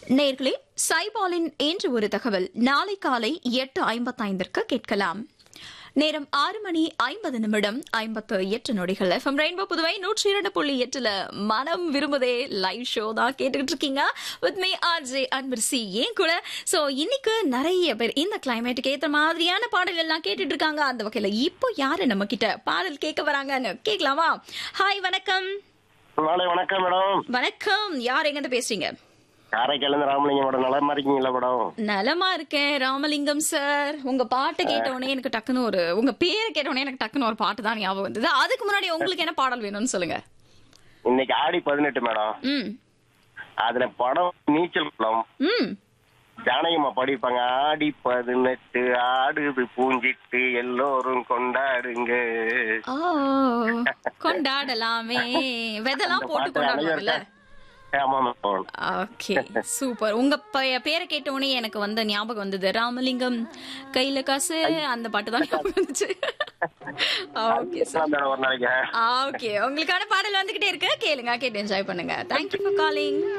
நேர்களே சைபாலின் இன்று ஒரு தகவல் நாளை காலை எட்டு ஐம்பத்தைந்திற்கு கேட்கலாம் நேரம் ஆறு மணி ஐம்பது நிமிடம் ஐம்பத்து எட்டு நொடிகள் எஃப்எம் ரெயின்போ புதுவை நூற்றி இரண்டு புள்ளி எட்டுல மனம் விரும்புதே லைவ் ஷோ தான் கேட்டுக்கிட்டு இருக்கீங்க with me R J Anbarasi ஏன் கூட சோ இன்னைக்கு நிறைய பேர் இந்த கிளைமேட்டுக்கு ஏத்த மாதிரியான பாடல்கள் எல்லாம் கேட்டுட்டு இருக்காங்க அந்த வகையில இப்போ யாரு நம்ம கிட்ட பாடல் கேட்க வராங்கன்னு கேட்கலாமா ஹாய் வணக்கம் நாளை வணக்கம் மேடம் வணக்கம் யார் எங்க இருந்து பேசுறீங்க காரைக்கால இருந்து ராமலிங்கம் மேடம் நலமா இருக்கீங்களா மேடம் நலமா இருக்கேன் ராமலிங்கம் சார் உங்க பாட்டு கேட்ட உடனே எனக்கு டக்குன்னு ஒரு உங்க பேரை கேட்ட உடனே எனக்கு டக்குன்னு ஒரு பாட்டு தான் ஞாபகம் வந்தது அதுக்கு முன்னாடி உங்களுக்கு என்ன பாடல் வேணும்னு சொல்லுங்க இன்னைக்கு ஆடி பதினெட்டு மேடம் ம் அதுல படம் நீச்சல் குளம் ம் ஜானகியம்மா பாடியிருப்பாங்க ஆடி பதினெட்டு ஆடுது பூஞ்சிட்டு எல்லோரும் கொண்டாடுங்க ஓ கொண்டாடலாமே வெதெல்லாம் அந்த போட்டு பாட்டு கொண்டாடுவாங்கல்ல அழகா ஆமா மேடம் ஓகே சூப்பர் உங்க பே- பேரை கேட்ட உடனே எனக்கு வந்த ஞாபகம் வந்தது ராமலிங்கம் கையில காசு அந்த பாட்டு தான் ஞாபகம் வந்துச்சு ஓகே சார் மேடம் ஒரு நாளைக்கு ஓகே உங்களுக்கான பாடல் வந்துகிட்டே இருக்கு கேளுங்க கேட்டு என்ஜாய் பண்ணுங்க தேங்க்யூ ஃபார் காலிங்